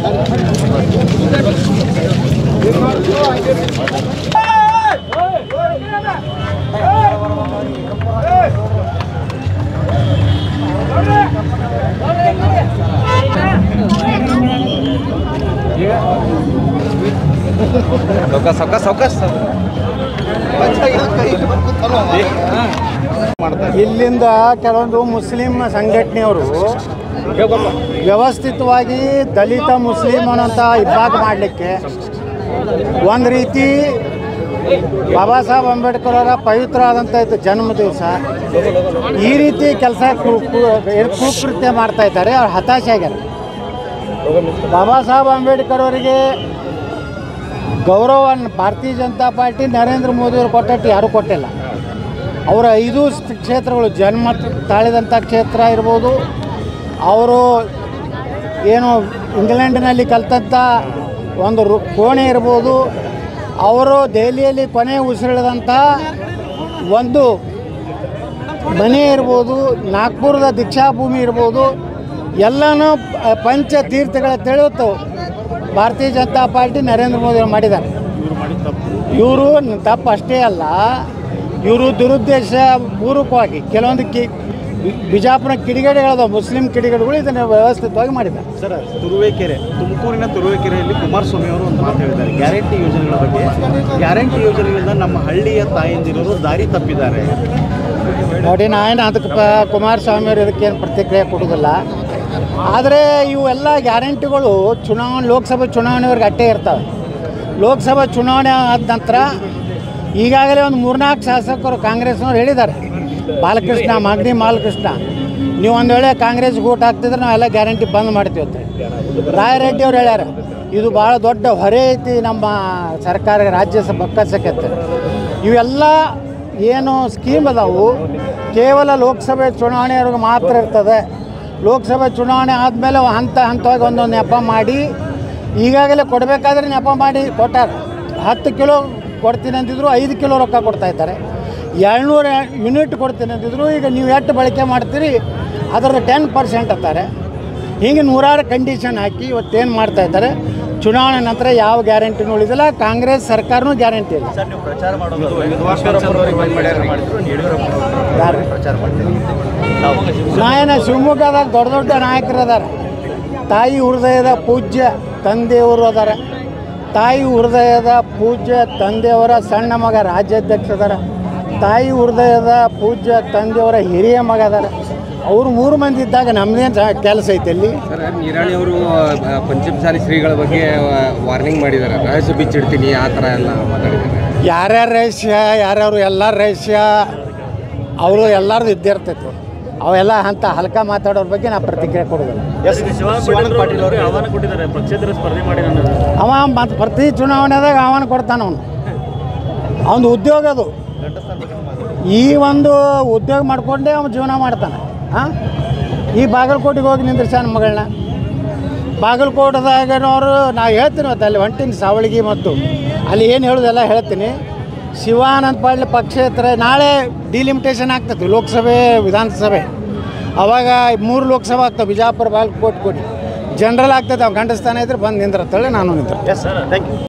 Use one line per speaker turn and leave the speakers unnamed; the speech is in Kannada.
ಸೌಕಾಸ್ ಸೌಕಾಸ್ ಸೌಕಾಸ್
ಇಲ್ಲಿಂದ ಕೆಲವೊಂದು ಮುಸ್ಲಿಂ ಸಂಘಟನೆಯವರು ವ್ಯವಸ್ಥಿತವಾಗಿ ದಲಿತ ಮುಸ್ಲಿಂ ಅನ್ನೋಂಥ ಇಬ್ಬಾಗ ಮಾಡಲಿಕ್ಕೆ ಒಂದು ರೀತಿ ಬಾಬಾ ಸಾಹೇಬ್ ಅಂಬೇಡ್ಕರ್ ಅವರ ಪವಿತ್ರವಾದಂಥ ಇದು ಜನ್ಮ ದಿವಸ ಈ ರೀತಿ ಕೆಲಸ ಕುಕೃತ್ಯ ಮಾಡ್ತಾ ಇದ್ದಾರೆ ಅವ್ರು ಹತಾಶೆ ಆಗ್ಯಾರ ಬಾಬಾ ಸಾಹೇಬ್ ಅಂಬೇಡ್ಕರ್ ಅವರಿಗೆ ಗೌರವವನ್ನು ಭಾರತೀಯ ಜನತಾ ಪಾರ್ಟಿ ನರೇಂದ್ರ ಮೋದಿಯವರು ಕೊಟ್ಟಟ್ಟು ಯಾರೂ ಕೊಟ್ಟಿಲ್ಲ ಅವರ ಐದು ಸ್- ಕ್ಷೇತ್ರಗಳು ಜನ್ಮ ತಾಳಿದಂಥ ಕ್ಷೇತ್ರ ಇರ್ಬೋದು ಅವರು ಏನು ಇಂಗ್ಲೆಂಡಿನಲ್ಲಿ ಕಲ್ತಂಥ ಒಂದು ರು ಕೋಣೆ ಇರ್ಬೋದು ಅವರು ದೆಹಲಿಯಲ್ಲಿ ಕೊನೆ ಉಸಿರಿಳಿದಂಥ ಒಂದು ಮನೆ ಇರ್ಬೋದು ನಾಗ್ಪುರದ ದೀಕ್ಷಾಭೂಮಿ ಇರ್ಬೋದು ಎಲ್ಲನೂ ಪ- ಪಂಚ ತೀರ್ಥಗಳ ತಿಳಿಯುತ್ತು ಭಾರತೀಯ ಜನತಾ ಪಾರ್ಟಿ ನರೇಂದ್ರ ಮೋದಿ ಅವರು ಮಾಡಿದ್ದಾರೆ ಇವರು ತಪ್ಪು ಅಷ್ಟೇ ಅಲ್ಲ ಇವರು ದುರುದ್ದೇಶ ಪೂರ್ವಕವಾಗಿ ಕೆಲವೊಂದು ಕಿ ಬಿ- ಬಿಜಾಪುರ ಕಿಡಿಗೇಡಿಗಳದ ಮುಸ್ಲಿಂ ಕಿಡಿಗೇಡಿಗಳು ಇದನ್ನು ವ್ಯವಸ್ಥಿತವಾಗಿ ಮಾಡಿದ್ದಾರೆ
ಸರ್ ತುರುವೇಕೆರೆ ತುಮಕೂರಿನ ತುರುವೇಕೆರೆಯಲ್ಲಿ ಕುಮಾರಸ್ವಾಮಿ ಅವರು ಒಂದು ಮಾತು ಹೇಳಿದ್ದಾರೆ ಗ್ಯಾರಂಟಿ ಯೋಜನೆಗಳ ಬಗ್ಗೆ ಗ್ಯಾರಂಟಿ ಯೋಜನೆಗಳಿಂದ ನಮ್ಮ ಹಳ್ಳಿಯ ತಾಯಂದಿರರು ದಾರಿ ತಪ್ಪಿದ್ದಾರೆ
ನೋಡಿ ನಾನು ಅದಕ್ಕೆ ಪ ಕುಮಾರಸ್ವಾಮಿ ಅವರು ಇದಕ್ಕೇನು ಪ್ರತಿಕ್ರಿಯೆ ಕೊಡೋದಿಲ್ಲ ಆದರೆ ಇವೆಲ್ಲ ಗ್ಯಾರಂಟಿಗಳು ಚುನಾವಣೆ ಲೋಕಸಭೆ ಚುನಾವಣೆವರೆಗೆ ಅಟ್ಟೆ ಇರ್ತವೆ ಲೋಕಸಭಾ ಚುನಾವಣೆ ಆದ ನಂತರ ಈಗಾಗಲೇ ಒಂದು ಮೂರ್ನಾಲ್ಕು ಶಾಸಕರು ಕಾಂಗ್ರೆಸ್ನವ್ರು ಹೇಳಿದ್ದಾರೆ ಬಾಲಕೃಷ್ಣ ಮಾಗಡಿ ಬಾಲಕೃಷ್ಣ ನೀವು ಒಂದು ವೇಳೆ ಕಾಂಗ್ರೆಸ್ಗೆ ಓಟ್ ಹಾಕ್ತಿದ್ರೆ ನಾವೆಲ್ಲ ಗ್ಯಾರಂಟಿ ಬಂದ್ ಮಾಡ್ತೀವಿ ಅಂತ ರಾಯರೆಡ್ಡಿ ಅವ್ರು ಹೇಳ್ಯಾರ ಇದು ಭಾಳ ದೊಡ್ಡ ಹೊರೆ ಐತಿ ನಮ್ಮ ಸರ್ಕಾರ ರಾಜ್ಯ ಸ ಬಕ್ಕಸಕ್ಕೆ ಇವೆಲ್ಲ ಏನು ಸ್ಕೀಮ್ ಅದಾವು ಕೇವಲ ಲೋಕಸಭೆ ಚುನಾವಣೆಯವ್ರಿಗೆ ಮಾತ್ರ ಇರ್ತದೆ ಲೋಕಸಭೆ ಚುನಾವಣೆ ಆದಮೇಲೆ ಹಂತ ಹಂತವಾಗಿ ಒಂದೊಂದು ನೆಪ ಮಾಡಿ ಈಗಾಗಲೇ ಕೊಡಬೇಕಾದ್ರೆ ನೆಪ ಮಾಡಿ ಕೊಟ್ಟಾರ ಹತ್ತು ಕಿಲೋ ಕೊಡ್ತೀನಿ ಅಂತಿದ್ರು ಐದು ಕಿಲೋ ರೊಕ್ಕ ಕೊಡ್ತಾ ಇದ್ದಾರೆ ಏಳ್ನೂರು ಯೂನಿಟ್ ಕೊಡ್ತೀನಿ ಅಂತಿದ್ರು ಈಗ ನೀವು ಎಷ್ಟು ಬಳಕೆ ಮಾಡ್ತೀರಿ ಅದರ ಟೆನ್ ಪರ್ಸೆಂಟ್ ಅಂತಾರೆ ಹೀಗೆ ನೂರಾರು ಕಂಡೀಷನ್ ಹಾಕಿ ಇವತ್ತೇನು ಮಾಡ್ತಾ ಇದ್ದಾರೆ ಚುನಾವಣೆ ನಂತರ ಯಾವ ಗ್ಯಾರಂಟಿನೂ ಉಳಿದಿಲ್ಲ ಕಾಂಗ್ರೆಸ್ ಸರ್ಕಾರನೂ ಗ್ಯಾರಂಟಿ ಇಲ್ಲ
ಸರ್ ನೀವು ಪ್ರಚಾರ ಮಾಡೋದು
ಯಾರು
ಪ್ರಚಾರ ಮಾಡ್ತೀವಿ
ನಾಯನ ಶಿವಮೊಗ್ಗದಾಗ ದೊಡ್ಡ ದೊಡ್ಡ ನಾಯಕರು ಅದಾರ ತಾಯಿ ಹೃದಯದ ಪೂಜ್ಯ ತಂದೆಯವರು ಅದಾರ ತಾಯಿ ಹೃದಯದ ಪೂಜ್ಯ ತಂದೆಯವರ ಸಣ್ಣ ಮಗ ರಾಜ್ಯಾಧ್ಯಕ್ಷ ಅದಾರ ತಾಯಿ ಹೃದಯದ ಪೂಜ್ಯ ತಂದೆಯವರ ಹಿರಿಯ ಮಗ ಅದಾರ ಅವ್ರು ಮೂರು ಮಂದಿ ಇದ್ದಾಗ ನಮ್ಮದೇನು ಕೆಲಸ ಐತೆ ಅಲ್ಲಿ
ಸರ್ ನೀರಾಳಿ ಅವರು ಪಂಚಮಸಾಲಿ ಶ್ರೀಗಳ ಬಗ್ಗೆ ವಾರ್ನಿಂಗ್ ಮಾಡಿದ್ದಾರೆ ರಹಸ್ಯ ಬಿಚ್ಚಿಡ್ತೀನಿ ಆ ಥರ ಎಲ್ಲ ಮಾತಾಡಿದ್ದಾರೆ
ಯಾರ್ಯಾರ ರಹಸ್ಯ ಯಾರ್ಯಾರು ಎಲ್ಲರ ರಹಸ್ಯ ಅವರು ಎಲ್ಲರದು ಇದ್ದೇ ಇರ್ತೈತೆ ಅವೆಲ್ಲ ಅಂತ ಹಲ್ಕ ಮಾತಾಡೋರ ಬಗ್ಗೆ ನಾ ಪ್ರತಿಕ್ರಿಯೆ ಕೊಡೋದಿಲ್ಲ
ಎಸ್ ಶಿವಾನಂದ ಪಾಟೀಲ್ ಅವರು ಆಹ್ವಾನ ಕೊಟ್ಟಿದ್ದಾರೆ ಪಕ್ಷೇತರ ಸ್ಪರ್ಧೆ ಮಾಡಿ ನನ್ನ
ಅವ ಮತ್ತು ಪ್ರತಿ ಚುನಾವಣೆದಾಗ ಆಹ್ವಾನ ಕೊಡ್ತಾನೆ ಅವನು ಅವನು ಉದ್ಯೋಗ ಅದು ಈ ಒಂದು ಉದ್ಯೋಗ ಮಾಡ್ಕೊಂಡೇ ಅವನು ಜೀವನ ಮಾಡ್ತಾನೆ ಹಾಂ ಈ ಬಾಗಲಕೋಟೆಗೆ ಹೋಗಿ ನಿಂದ್ರಿಸ್ಯಾನ ಮಗಳನ್ನ ಬಾಗಲಕೋಟದಾಗನವರು ನಾ ಹೇಳ್ತೀನಿ ಮತ್ತು ಅಲ್ಲಿ ಹೊಂಟೀನಿ ಸಾವಳಗಿ ಮತ್ತು ಅಲ್ಲಿ ಏನು ಹೇಳೋದೆಲ್ಲ ಹೇಳ್ತೀನಿ ಶಿವಾನಂದ ಪಾಟೀಲ್ ಪಕ್ಷೇತರ ನಾಳೆ ಡಿಲಿಮಿಟೇಷನ್ ಆಗ್ತದೆ ಲೋಕಸಭೆ ವಿಧಾನಸಭೆ ಅವಾಗ ಮೂರು ಲೋಕಸಭೆ ಆಗ್ತವೆ ಬಿಜಾಪುರ ಬಾಗಲಕೋಟೆ ಕೋಟಿ ಜನರಲ್ ಆಗ್ತದೆ ಅವ್ನು ಗಂಡ ಸ್ಥಾನ ಇದ್ರೆ ಬಂದು ನಿಂದ್ರತ್ತೇಳಿ ನಾನು ನಿಂತ
ಎಸ್ ಸರ್ ಥ್ಯಾಂಕ್ ಯು